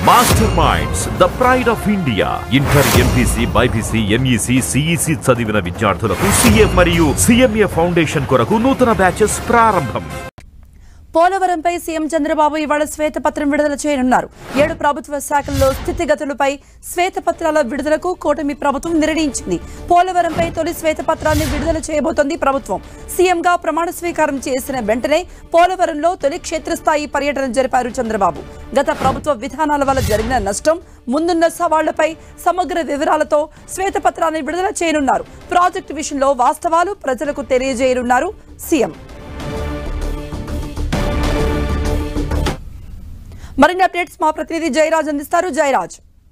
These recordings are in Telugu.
Master Minds the pride of India inter MPC BiPC MEC CEC చదివిన విద్యార్థులకు సీఏ మరియు సిఎంఏ ఫౌండేషన్ కొరకు నూతన బ్యాచెస్ ప్రారంభం పోలవరంపై సీఎం చంద్రబాబు ఇవాళ శ్వేతపత్రం విడుదల చేయనున్నారు ఏడు ప్రభుత్వ శాఖల్లో స్థితిగతులపై శ్వేతపత్రాల విడుదలకు కూటమి ప్రభుత్వం నిర్ణయించింది పోలవరంపై తొలి శ్వేతపత్రాన్ని విడుదల చేయబోతోంది ప్రభుత్వం సీఎంగా ప్రమాణ స్వీకారం చేసిన వెంటనే పోలవరంలో తొలి క్షేత్రస్థాయి పర్యటన జరిపారు చంద్రబాబు గత ప్రభుత్వ విధానాల వల్ల జరిగిన నష్టం ముందున్న సవాళ్లపై సమగ్ర వివరాలతో శ్వేతపత్రాన్ని విడుదల చేయనున్నారు ప్రాజెక్టు విషయంలో వాస్తవాలు ప్రజలకు తెలియజేయనున్నారు సీఎం మరిన్ని అప్డేట్స్ మా ప్రతినిధి జయరాజ్ అందిస్తారు జయరాజ్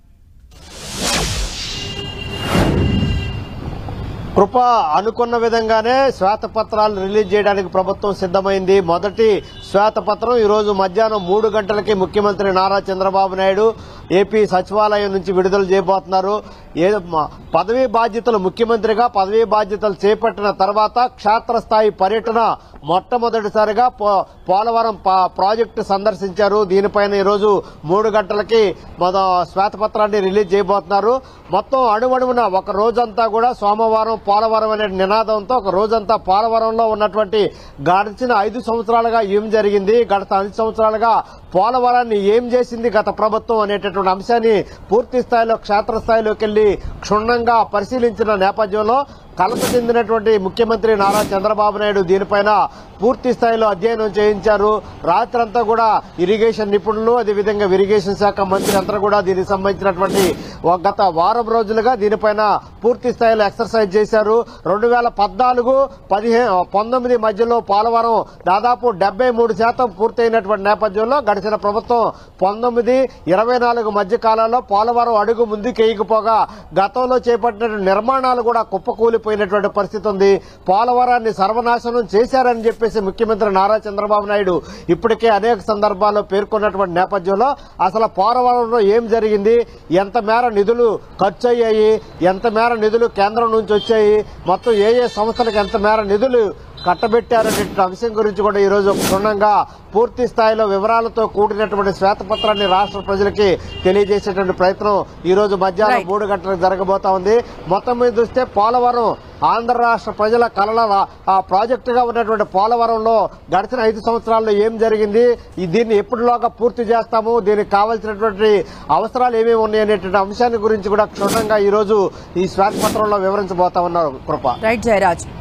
కృప అనుకున్న విధంగానే శ్వేతపత్రాలు రిలీజ్ చేయడానికి ప్రభుత్వం సిద్ధమైంది మొదటి శ్వేతపత్రం ఈ రోజు మధ్యాహ్నం మూడు గంటలకి ముఖ్యమంత్రి నారా చంద్రబాబు నాయుడు ఏపీ సచివాలయం నుంచి విడుదల చేయబోతున్నారు ఏ మ- పదవీ బాధ్యతలు ముఖ్యమంత్రిగా పదవీ బాధ్యతలు చేపట్టిన తర్వాత క్షేత్రస్థాయి పర్యటన మొట్టమొదటిసారిగా పో- పోలవరం ప- ప్రాజెక్టు సందర్శించారు దీనిపైన ఈరోజు మూడు గంటలకి మన శ్వేతపత్రాన్ని రిలీజ్ చేయబోతున్నారు మొత్తం అణువణువున ఒక రోజంతా కూడా సోమవారం పోలవరం అనే నినాదంతో ఒక రోజంతా పోలవరంలో ఉన్నటువంటి గడిచిన ఐదు సంవత్సరాలుగా ఏం జరిగింది గత ఐదు సంవత్సరాలుగా పోలవరాన్ని ఏం చేసింది గత ప్రభుత్వం అనేటటువంటి అంశాన్ని పూర్తి స్థాయిలో క్షేత్రస్థాయిలోకి వెళ్లి క్షుణ్ణంగా పరిశీలించిన నేపథ్యంలో కలత చెందినటువంటి ముఖ్యమంత్రి నారా చంద్రబాబు నాయుడు దీనిపైన పూర్తి స్థాయిలో అధ్యయనం చేయించారు రాత్రంతా కూడా ఇరిగేషన్ నిపుణులు అదేవిధంగా ఇరిగేషన్ శాఖ మంత్రి అంతా కూడా దీనికి సంబంధించినటువంటి ఒక గత వారం రోజులుగా దీనిపైన పూర్తి స్థాయిలో ఎక్సర్సైజ్ చేశారు రెండు వేల పద్నాలుగు పదిహేను పంతొమ్మిది మధ్యలో పోలవరం దాదాపు డెబ్బై మూడు శాతం పూర్తయినటువంటి నేపథ్యంలో గడిచిన ప్రభుత్వం పంతొమ్మిది ఇరవై నాలుగు మధ్య కాలంలో పోలవరం అడుగు ముందుకేయకపోగా గతంలో చేపట్టిన నిర్మాణాలు కూడా కుప్పకూలిపోయినటువంటి పరిస్థితి ఉంది పోలవరాన్ని సర్వనాశనం చేశారని చెప్పేసి ముఖ్యమంత్రి నారా చంద్రబాబు నాయుడు ఇప్పటికే అనేక సందర్భాల్లో పేర్కొన్నటువంటి నేపథ్యంలో అసలు పోలవరంలో ఏం జరిగింది ఎంత మేర నిధులు ఖర్చు అయ్యాయి ఎంత మేర నిధులు కేంద్రం నుంచి వచ్చాయి మొత్తం ఏ ఏ సంస్థలకు ఎంత మేర నిధులు కట్టబెట్టారనే అంశం గురించి కూడా ఈ రోజు క్షుణ్ణంగా పూర్తి స్థాయిలో వివరాలతో కూడినటువంటి శ్వేతపత్రాన్ని రాష్ట్ర ప్రజలకి తెలియజేసేటువంటి ప్రయత్నం ఈ రోజు మధ్యాహ్నం Right. మూడు గంటలకు జరగబోతా ఉంది మొత్తం మీద చూస్తే పోలవరం ఆంధ్ర రాష్ట్ర ప్రజల కలల ఆ ప్రాజెక్టుగా ఉన్నటువంటి పోలవరంలో గడిచిన ఐదు సంవత్సరాల్లో ఏం జరిగింది ఈ దీన్ని ఎప్పటిలోగా పూర్తి చేస్తాము దీనికి కావాల్సినటువంటి అవసరాలు ఏమేమి ఉన్నాయి అనేటువంటి అంశాన్ని గురించి కూడా క్షుణ్ణంగా ఈ రోజు ఈ శ్వేతపత్రంలో వివరించబోతా ఉన్నారు కృప రైట్ జయరాజ్